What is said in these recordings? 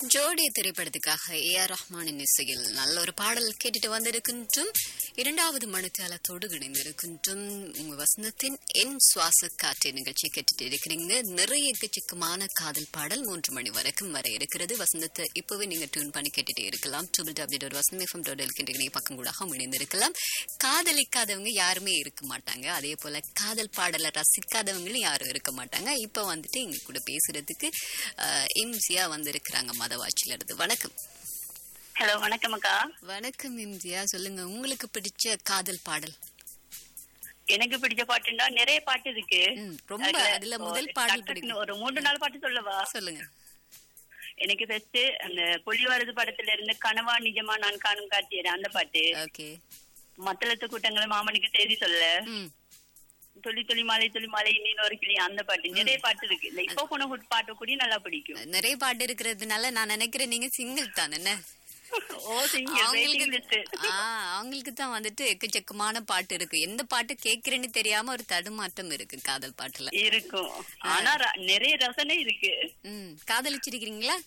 ஜோடி திரைப்படத்துக்காக A R ரஹ்மானின் இசையில் நல்ல ஒரு பாடல் கேட்டுட்டு வந்திருக்கின்றும் இரண்டாவது மணித்தாளத்தோடு இணைந்திருக்கின்றும் உங்க வசந்தத்தின் என் சுவாச காற்று நிகழ்ச்சி கேட்டுட்டு இருக்கிறீங்க நிறைய எக்கச்சக்கமான காதல் பாடல் மூன்று மணி வரைக்கும் வர இருக்கிறது வசந்தத்தை இப்பவே நீங்க டியூன் பண்ணி கேட்டுட்டே இருக்கலாம் triple W dot Vasantham FM dot இருக்கின்ற பக்கம் கூட இணைந்திருக்கலாம் காதலிக்காதவங்க யாருமே இருக்க மாட்டாங்க அதே போல காதல் பாடலை ரசிக்காதவங்களும் யாரும் இருக்க மாட்டாங்க இப்ப வந்துட்டு எங்க கூட பேசுறதுக்கு இம்சியா வந்திருக்கிறாங்க மதவாச்சில இருந்து வணக்கம் ஹலோ வணக்கம் அக்கா வணக்கம் இம்சியா சொல்லுங்க உங்களுக்கு பிடிச்ச காதல் பாடல் எனக்கு பிடிச்ச பாட்டுன்னா நிறைய பாட்டு இருக்கு ம், ரொம்ப அதுல முதல் பாடல் டக்குன்னு பிடிக்கும் ஒரு மூன்று நாள் பாட்டு சொல்லவா சொல்லுங்க எனக்கு ஃபர்ஸ்ட் அந்த பொலி வருது படத்துல இருந்து கனவா நிஜமா நான் காணும் காட்சியர் அந்த பாட்டு ஓகே மத்தளத்து கூட்டங்களை மாமனுக்கு செய்தி சொல்ல ம் துளி துளி மாலை துளி மாலை இன்னும் ஒரு கிளி அந்த பாட்டு நிறைய பாட்டு இருக்கு இல்ல இப்போ போன பாட்டு கூட நல்லா பிடிக்கும் நிறைய பாட்டு இருக்கிறதுனால நான் நினைக்கிறேன் நீங்க சிங்கிள் தான் என்ன ஓ சிங்கர் வெயிட்டிங் லிஸ்ட் அவங்களுக்கு ஆ, அவங்களுக்கு தான் வந்துட்டு எக்கச்சக்கமான பாட்டு இருக்கு எந்த பாட்டு கேக்குறேன்னு தெரியாம ஒரு தடுமாற்றம் இருக்கு காதல் பாட்டுல இருக்கும் ஆனா ர- நிறைய ரசனை இருக்கு ம் காதலிச்சிருக்கீங்களா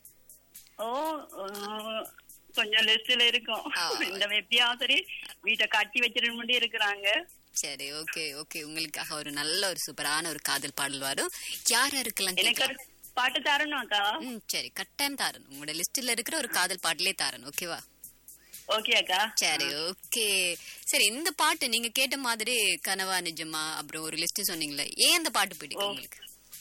ஓ உம், கொஞ்சம் லிஸ்ட்ல இருக்கும் ஆ. இந்த எப்படியாவது சரி வீட்டை கட்டி வச்சிருக்க முன்னாடி இருக்கிறாங்க சரி ஓகே ஓகே உங்களுக்காக ஒரு நல்ல ஒரு சூப்பரான ஒரு காதல் பாடல் வரும் யார் யாருக்கெல்லாம் எனக்கு கேட்கலாம் ஒரு பாட்டு தரணும் அக்கா ம் சரி கட்டாயம் தாரணும் உங்களோட லிஸ்ட்ல இருக்கிற ஒரு காதல் பாட்டிலே தாரணும் ஓகேவா ஓகே அக்கா சரி ஓகே சரி இந்த பாட்டு நீங்க கேட்ட மாதிரி கனவா நிஜமா அப்புறம் ஒரு லிஸ்ட் சொன்னீங்களே ஏன் அந்த பாட்டு பிடிக்கும் உங்களுக்கு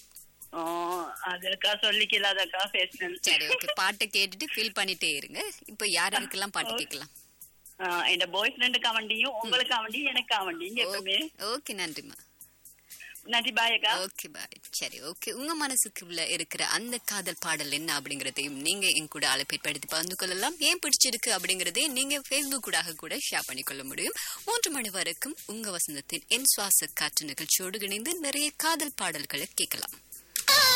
ஓ அது அக்கா சொல்லிக்கலாத அக்கா பேசினேன் சரி ஓகே பாட்டை கேட்டுட்டு ஃபீல் பண்ணிட்டே இருங்க இப்போ யார் யாருக்கெல்லாம் பாட்டு கேட்கலாம் என் பாய் ஃப்ரெண்டுக்கு அவண்டியும் உங்களுக்கு அவண்டியும் எனக்கு அவண்டியும் எப்பவுமே ஓகே நன்றிம்மா நன்றி பாய் அக்கா ஓகே பாய் சரி ஓகே உங்க மனசுக்குள்ள இருக்கிற அந்த காதல் பாடல் என்ன அப்படிங்கறதையும் நீங்க என் கூட அழைப்பேற்படுத்தி பகிர்ந்து கொள்ளலாம் ஏன் பிடிச்சிருக்கு அப்படிங்கறதையும் நீங்க ஃபேஸ்புக் கூடாக கூட ஷேர் பண்ணிக்கொள்ள முடியும் மூன்று மணி வரைக்கும் உங்க வசந்தத்தின் என் சுவாச காற்று நிகழ்ச்சியோடு இணைந்து நிறைய காதல் பாடல்களை கேட்கலாம்